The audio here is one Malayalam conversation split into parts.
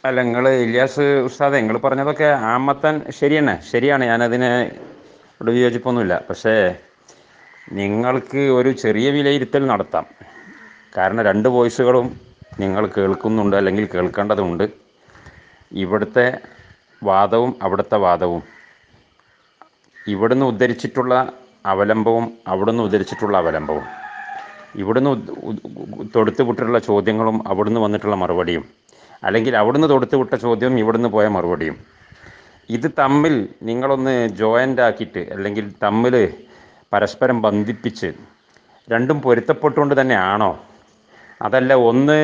അല്ല നിങ്ങൾ ഇല്യാസ് ഉസ്താദെ നിങ്ങൾ പറഞ്ഞതൊക്കെ ആമത്തൻ ശരി തന്നെ ശരിയാണ് ഞാനതിനെ ഇവിടെ വിയോജിപ്പൊന്നുമില്ല പക്ഷേ നിങ്ങൾക്ക് ഒരു ചെറിയ വിലയിരുത്തൽ നടത്താം കാരണം രണ്ട് വോയിസുകളും നിങ്ങൾ കേൾക്കുന്നുണ്ട് അല്ലെങ്കിൽ കേൾക്കേണ്ടതുണ്ട് ഇവിടുത്തെ വാദവും അവിടുത്തെ വാദവും ഇവിടുന്ന് ഉദ്ധരിച്ചിട്ടുള്ള അവലംബവും അവിടുന്ന് ഉദ്ധരിച്ചിട്ടുള്ള അവലംബവും ഇവിടുന്ന് ഉദ്- ഉദ്- തൊടുത്ത് വിട്ടിട്ടുള്ള ചോദ്യങ്ങളും അവിടുന്ന് വന്നിട്ടുള്ള മറുപടിയും അല്ലെങ്കിൽ അവിടുന്ന് തൊടുത്ത് വിട്ട ചോദ്യവും ഇവിടുന്ന് പോയ മറുപടിയും ഇത് തമ്മിൽ നിങ്ങളൊന്ന് ജോയിൻ്റ് ആക്കിയിട്ട് അല്ലെങ്കിൽ തമ്മിൽ പരസ്പരം ബന്ധിപ്പിച്ച് രണ്ടും പൊരുത്തപ്പെട്ടുകൊണ്ട് തന്നെയാണോ അതല്ല ഒന്ന്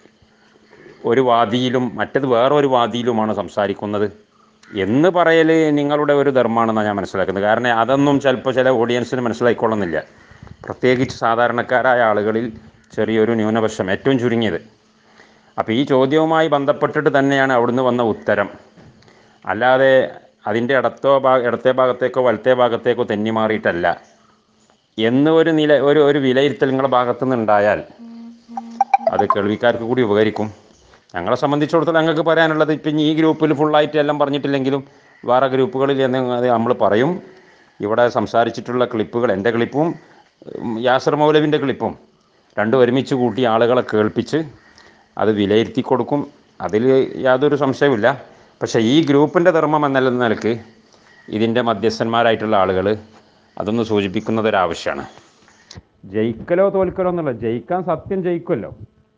ഒരു വാദിയിലും മറ്റത് വേറൊരു വാദിയിലുമാണ് സംസാരിക്കുന്നത് എന്ന് പറയൽ നിങ്ങളുടെ ഒരു ധർമ്മമാണെന്നാണ് ഞാൻ മനസ്സിലാക്കുന്നത് കാരണം അതൊന്നും ചിലപ്പോൾ ചില ഓഡിയൻസിന് മനസ്സിലായിക്കൊള്ളുന്നില്ല പ്രത്യേകിച്ച് സാധാരണക്കാരായ ആളുകളിൽ ചെറിയൊരു ന്യൂനപക്ഷം ഏറ്റവും ചുരുങ്ങിയത് അപ്പോൾ ഈ ചോദ്യവുമായി ബന്ധപ്പെട്ടിട്ട് തന്നെയാണ് അവിടുന്ന് വന്ന ഉത്തരം അല്ലാതെ അതിൻ്റെ ഇടത്തോ ഭാ ഇടത്തെ ഭാഗത്തേക്കോ വലത്തെ ഭാഗത്തേക്കോ തെന്നി മാറിയിട്ടല്ല എന്ന് ഒരു നില ഒരു ഒരു വിലയിരുത്തൽ നിങ്ങളുടെ ഭാഗത്തു നിന്ന് അത് കേൾവിക്കാർക്ക് കൂടി ഉപകരിക്കും ഞങ്ങളെ സംബന്ധിച്ചിടത്തോളം ഞങ്ങൾക്ക് പറയാനുള്ളത് ഇപ്പം ഈ ഗ്രൂപ്പിൽ ഫുള്ളായിട്ട് എല്ലാം പറഞ്ഞിട്ടില്ലെങ്കിലും വേറെ ഗ്രൂപ്പുകളിൽ എന്ന് അത് നമ്മൾ പറയും ഇവിടെ സംസാരിച്ചിട്ടുള്ള ക്ലിപ്പുകൾ എൻ്റെ ക്ലിപ്പും ഉം, യാസർ മൗലവിൻ്റെ ക്ലിപ്പും രണ്ടും ഒരുമിച്ച് കൂട്ടി ആളുകളെ കേൾപ്പിച്ച് അത് വിലയിരുത്തി കൊടുക്കും അതിൽ യാതൊരു സംശയവുമില്ല പക്ഷേ ഈ ഗ്രൂപ്പിൻ്റെ ധർമ്മം എന്ന നിലക്ക് ഇതിൻ്റെ മധ്യസ്ഥന്മാരായിട്ടുള്ള ആളുകൾ അതൊന്ന് സൂചിപ്പിക്കുന്നത് ഒരാവശ്യമാണ് ജയിക്കലോ തോൽക്കലോ എന്നുള്ള ജയിക്കാൻ സത്യം ജയിക്കുമല്ലോ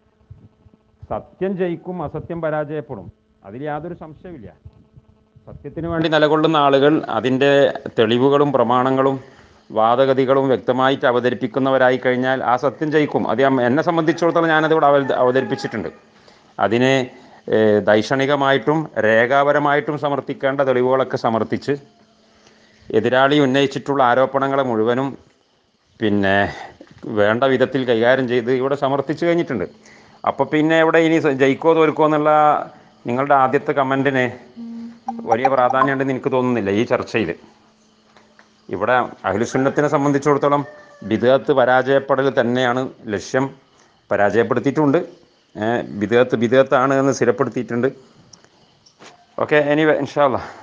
സത്യം ജയിക്കും അസത്യം പരാജയപ്പെടും അതിൽ യാതൊരു സംശയമില്ല സത്യത്തിന് വേണ്ടി നിലകൊള്ളുന്ന ആളുകൾ അതിൻ്റെ തെളിവുകളും പ്രമാണങ്ങളും വാദഗതികളും വ്യക്തമായിട്ട് അവതരിപ്പിക്കുന്നവരായി കഴിഞ്ഞാൽ ആ സത്യം ജയിക്കും അത് ഞാൻ- എന്നെ സംബന്ധിച്ചിടത്തോളം ഞാനതിവിടെ അവ- അവതരിപ്പിച്ചിട്ടുണ്ട് അതിനെ ഏഹ്, ദൈക്ഷണികമായിട്ടും രേഖാപരമായിട്ടും സമർത്ഥിക്കേണ്ട തെളിവുകളൊക്കെ സമർത്ഥിച്ച് എതിരാളി ഉന്നയിച്ചിട്ടുള്ള ആരോപണങ്ങളെ മുഴുവനും പിന്നെ വേണ്ട വിധത്തിൽ കൈകാര്യം ചെയ്ത് ഇവിടെ സമർത്ഥിച്ചു കഴിഞ്ഞിട്ടുണ്ട് അപ്പോൾ പിന്നെ ഇവിടെ ഇനി സ- ജയിക്കോ തോൽക്കോ എന്നുള്ള നിങ്ങളുടെ ആദ്യത്തെ കമൻറ്റിന് വലിയ പ്രാധാന്യമുണ്ടെന്ന് എനിക്ക് തോന്നുന്നില്ല ഈ ചർച്ചയിൽ ഇവിടെ അഖിലുസുന്നത്തിനെ സംബന്ധിച്ചിടത്തോളം ബിദഅത്ത് പരാജയപ്പെടൽ തന്നെയാണ് ലക്ഷ്യം പരാജയപ്പെടുത്തിയിട്ടുണ്ട് ബിദഅത്ത് ബിദഅത്താണ് എന്ന് സ്ഥിരപ്പെടുത്തിയിട്ടുണ്ട് ഓക്കെ എനിവേ ഇൻഷാല്ല